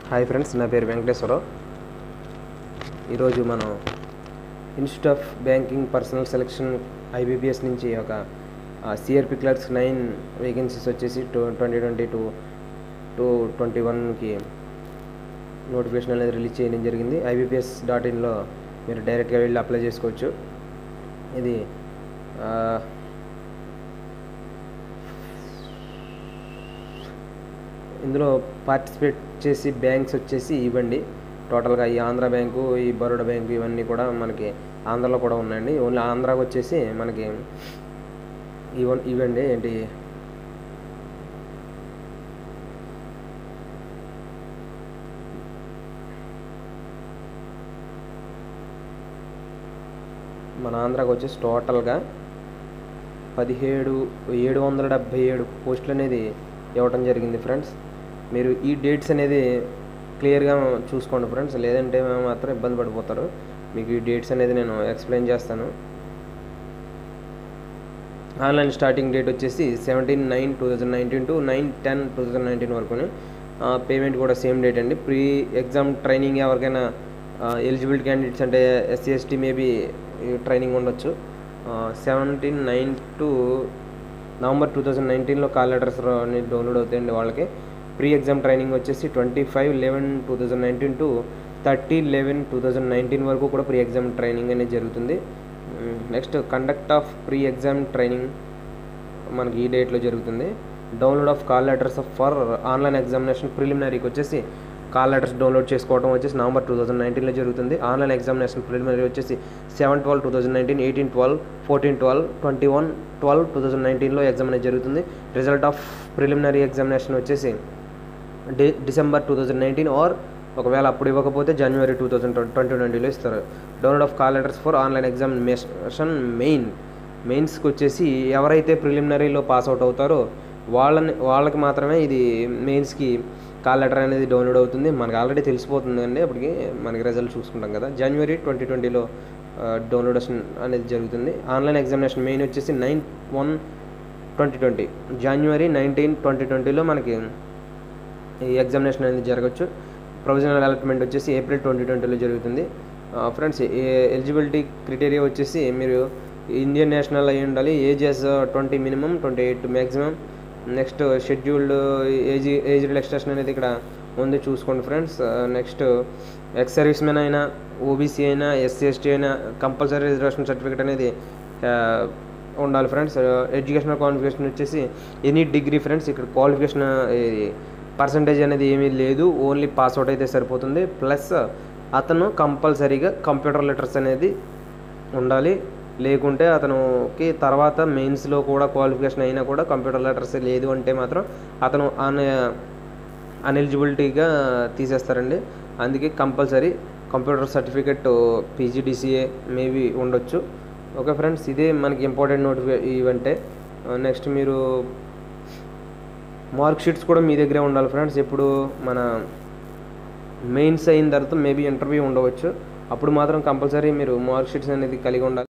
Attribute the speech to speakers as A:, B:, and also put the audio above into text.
A: hi friends నా పేరు వెంకటేశ్వరరావు ఈరోజు మనం institute of banking personnel selection IBPS నుంచి ఒక సిఆర్పి క్లర్క్స్ నైన్ వేకెన్సీస్ వచ్చేసి two twenty twenty two two twenty వన్కి నోటిఫికేషన్ అనేది రిలీజ్ చేయడం జరిగింది ఐబీపీఎస్ డాట్ ఇన్లో మీరు డైరెక్ట్గా వెళ్ళి అప్లై చేసుకోవచ్చు ఇది ఆ, ఇందులో పార్టిసిపేట్ చేసి బ్యాంక్స్ వచ్చేసి ఇవ్వండి టోటల్గా ఈ ఆంధ్ర బ్యాంకు ఈ బరోడా బ్యాంకు ఇవన్నీ కూడా మనకి ఆంధ్రలో కూడా ఉన్నాయండి ఓన్లీ ఆంధ్రాకి వచ్చేసి మనకి ఇవ ఇవ్వండి ఏంటి మన ఆంధ్రాకి వచ్చేసి టోటల్గా పదిహేడు ఏడు వందల డెబ్భై ఏడు పోస్టులు అనేది ఇవ్వటం జరిగింది ఫ్రెండ్స్ మీరు ఈ డేట్స్ అనేది క్లియర్గా చూసుకోండి ఫ్రెండ్స్ లేదంటే మాత్రం ఇబ్బంది పడిపోతారు మీకు ఈ డేట్స్ అనేది నేను ఎక్స్ప్లెయిన్ చేస్తాను ఆన్లైన్ స్టార్టింగ్ డేట్ వచ్చేసి seventeen nine two thousand nineteen to nine ten two thousand nineteen వరకుని పేమెంట్ కూడా సేమ్ డేట్ అండి ప్రీ ఎగ్జామ్ ట్రైనింగ్ ఎవరికైనా ఎలిజిబిలిటీ క్యాండిడేట్స్ అంటే ఎస్సీ ఎస్టీ మేబీ ట్రైనింగ్ ఉండొచ్చు seventeen nine to November two thousand నైన్టీన్లో call letters download అవుతాయండి వాళ్ళకి pre exam training వచ్చేసి twenty five eleven two thousand nineteen to thirty eleven two thousand nineteen వరకు కూడా pre exam training అనేది జరుగుతుంది next conduct of pre exam training మనకి ఈ డేట్లో జరుగుతుంది download of call letters for online examination ప్రిలిమినరీకి వచ్చేసి కాల్ లెటర్స్ డౌన్లోడ్ చేసుకోవడం వచ్చేసి నవంబర్ టూ థౌసండ్ నైన్టీన్లో జరుగుతుంది ఆన్లైన్ ఎగ్జామినేషన్ ప్రిలిమినరీ వచ్చేసి seven twelve two thousand nineteen eighteen twelve fourteen twelve twenty one twelve two thousand నైన్టీన్లో ఎగ్జామ్ అనేది జరుగుతుంది రిజల్ట్ ఆఫ్ ప్రిలిమినరీ ఎగ్జామినేషన్ వచ్చేసి D December two thousand nineteen or ఒకవేళ అప్పుడు ఇవ్వకపోతే జనవరి టూ థౌజండ్ ట్వంటీ ట్వంటీలో ఇస్తారు download of call letters for online examination main మెయిన్స్కి వచ్చేసి ఎవరైతే ప్రిలిమినరీలో పాస్ అవుట్ అవుతారో వాళ్ళని వాళ్ళకి మాత్రమే ఇది మెయిన్స్కి కాల్ లెటర్ అనేది డౌన్లోడ్ అవుతుంది మనకు ఆల్రెడీ తెలిసిపోతుందండి అప్పటికి మనకి రిజల్ట్ చూసుకుంటాం కదా జనవరి ట్వంటీ ట్వంటీలో డౌన్లోడేషన్ అనేది జరుగుతుంది ఆన్లైన్ ఎగ్జామినేషన్ మెయిన్ వచ్చేసి నైన్ వన్ ట్వంటీ ట్వంటీ జనవరి నైన్టీన్ ట్వంటీ ట్వంటీలో మనకి ఈ ఎగ్జామినేషన్ అనేది జరగచ్చు ప్రొవిజనల్ అలాట్మెంట్ వచ్చేసి ఏప్రిల్ ట్వంటీ ట్వంటీలో జరుగుతుంది ఫ్రెండ్స్ ఎలిజిబిలిటీ క్రిటేరియా వచ్చేసి మీరు ఇండియన్ నేషనల్ అయి ఉండాలి ages twenty minimum twenty eight maximum next scheduled age age relaxation అనేది ఇక్కడ ముందు చూసుకోండి friends next ex service men అయినా ఓబీసీ అయినా ఎస్సీ ఎస్టీ అయినా కంపల్సరీ రిజర్వేషన్ సర్టిఫికేట్ అనేది ఉండాలి ఫ్రెండ్స్ ఎడ్యుకేషనల్ క్వాలిఫికేషన్ వచ్చేసి ఎనీ డిగ్రీ ఫ్రెండ్స్ ఇక్కడ క్వాలిఫికేషన్ పర్సంటేజ్ అనేది ఏమీ లేదు ఓన్లీ పాస్అవుట్ అయితే సరిపోతుంది ప్లస్ అతను కంపల్సరీగా కంప్యూటర్ లెటర్స్ అనేది ఉండాలి లేకుంటే అతనుకి తర్వాత మెయిన్స్లో కూడా క్వాలిఫికేషన్ అయినా కూడా కంప్యూటర్ లెటర్స్ లేదు అంటే మాత్రం అతను అన్ అన్ఎలిజిబిలిటీగా తీసేస్తారండి అందుకే compulsory computer certificate PGDCA maybe ఉండొచ్చు ఓకే ఫ్రెండ్స్ ఇదే మనకి ఇంపార్టెంట్ నోటిఫి ఈవెంటే నెక్స్ట్ మీరు మార్క్ షీట్స్ కూడా మీ దగ్గరే ఉండాలి ఫ్రెండ్స్ ఇప్పుడు మన మెయిన్స్ అయిన తర్వాత మేబీ ఇంటర్వ్యూ ఉండవచ్చు అప్పుడు మాత్రం కంపల్సరీ మీరు మార్క్ షీట్స్ అనేది కలిగి ఉండాలి